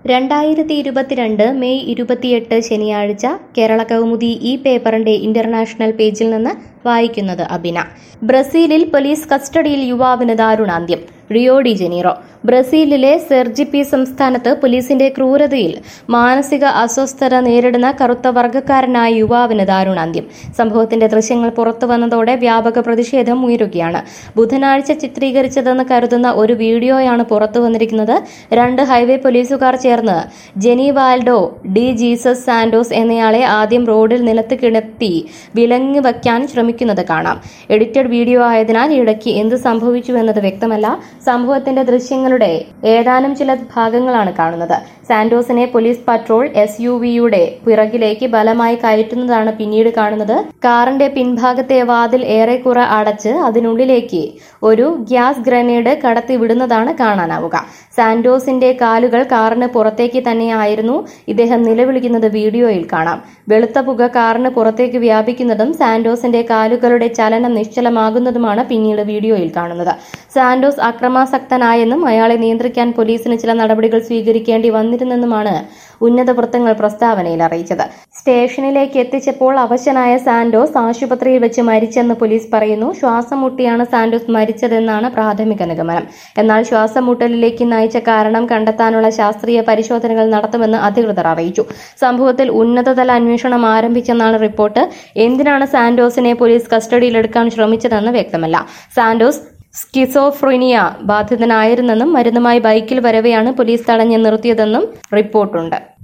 രണ്ടായിരത്തി ഇരുപത്തിരണ്ട് മെയ് ഇരുപത്തിയെട്ട് ശനിയാഴ്ച കേരള കൗമുദി ഈ പേപ്പറിന്റെ ഇന്റർനാഷണൽ പേജിൽ നിന്ന് വായിക്കുന്നത് അബിന ബ്രസീലിൽ പോലീസ് കസ്റ്റഡിയിൽ യുവാവിന് ദാരുണാന്ത്യം റിയോ ഡി ജനീറോ ബ്രസീലിലെ സെർജിപ്പി സംസ്ഥാനത്ത് പോലീസിന്റെ ക്രൂരതയിൽ മാനസിക അസ്വസ്ഥത നേരിടുന്ന കറുത്ത വർഗ്ഗക്കാരനായ യുവാവിന് ദാരുണാന്ത്യം സംഭവത്തിന്റെ ദൃശ്യങ്ങൾ പുറത്തു വന്നതോടെ വ്യാപക പ്രതിഷേധം ഉയരുകയാണ് ബുധനാഴ്ച ചിത്രീകരിച്ചതെന്ന് കരുതുന്ന ഒരു വീഡിയോയാണ് പുറത്തു വന്നിരിക്കുന്നത് രണ്ട് ഹൈവേ പോലീസുകാർ ചേർന്ന് ജെനിവാൽഡോ ഡി ജീസസ് സാന്റോസ് എന്നയാളെ ആദ്യം റോഡിൽ നിലത്ത് കിടത്തി വിലങ്ങ് വയ്ക്കാൻ ശ്രമിക്കുന്നത് കാണാം എഡിറ്റഡ് വീഡിയോ ആയതിനാൽ ഇടയ്ക്ക് എന്ത് സംഭവിച്ചുവെന്നത് വ്യക്തമല്ല സംഭവത്തിന്റെ ദൃശ്യങ്ങളുടെ ഏതാനും ചില ഭാഗങ്ങളാണ് കാണുന്നത് സാന്റോസിനെ പോലീസ് പട്രോൾ എസ് യു വിയുടെ പിറകിലേക്ക് ബലമായി കയറ്റുന്നതാണ് പിന്നീട് കാണുന്നത് കാറിന്റെ പിൻഭാഗത്തെ വാതിൽ ഏറെക്കുറെ അടച്ച് അതിനുള്ളിലേക്ക് ഒരു ഗ്യാസ് ഗ്രനേഡ് കടത്തി വിടുന്നതാണ് കാണാനാവുക സാന്റോസിന്റെ കാലുകൾ കാറിന് പുറത്തേക്ക് തന്നെയായിരുന്നു ഇദ്ദേഹം നിലവിളിക്കുന്നത് വീഡിയോയിൽ കാണാം വെളുത്ത പുക കാറിന് പുറത്തേക്ക് വ്യാപിക്കുന്നതും സാന്റോസിന്റെ കാലുകളുടെ ചലനം നിശ്ചലമാകുന്നതുമാണ് പിന്നീട് വീഡിയോയിൽ കാണുന്നത് സാന്റോസ് അക്രമാസക്തനായെന്നും അയാളെ നിയന്ത്രിക്കാൻ പോലീസിന് ചില നടപടികൾ സ്വീകരിക്കേണ്ടി വന്നിരുന്നെന്നുമാണ് ഉന്നത വൃത്തങ്ങൾ പ്രസ്താവനയിൽ അറിയിച്ചത് സ്റ്റേഷനിലേക്ക് എത്തിച്ചപ്പോൾ അവശനായ സാന്റോസ് ആശുപത്രിയിൽ വെച്ച് മരിച്ചെന്ന് പോലീസ് പറയുന്നു ശ്വാസം മുട്ടിയാണ് സാന്റോസ് മരിച്ചതെന്നാണ് പ്രാഥമിക നിഗമനം എന്നാൽ ശ്വാസം മുട്ടലിലേക്ക് നയിച്ച കാരണം കണ്ടെത്താനുള്ള ശാസ്ത്രീയ പരിശോധനകൾ നടത്തുമെന്ന് അധികൃതർ അറിയിച്ചു സംഭവത്തിൽ ഉന്നതതല അന്വേഷണം ആരംഭിച്ചെന്നാണ് റിപ്പോർട്ട് എന്തിനാണ് സാന്റോസിനെ പോലീസ് കസ്റ്റഡിയിലെടുക്കാൻ ശ്രമിച്ചതെന്ന് വ്യക്തമല്ല സാന്റോസ് സ്കിസോഫ്രീനിയ ബാധിതനായിരുന്നെന്നും മരുന്നുമായി ബൈക്കിൽ വരവെയാണ് പോലീസ് തടഞ്ഞു നിർത്തിയതെന്നും റിപ്പോർട്ടുണ്ട്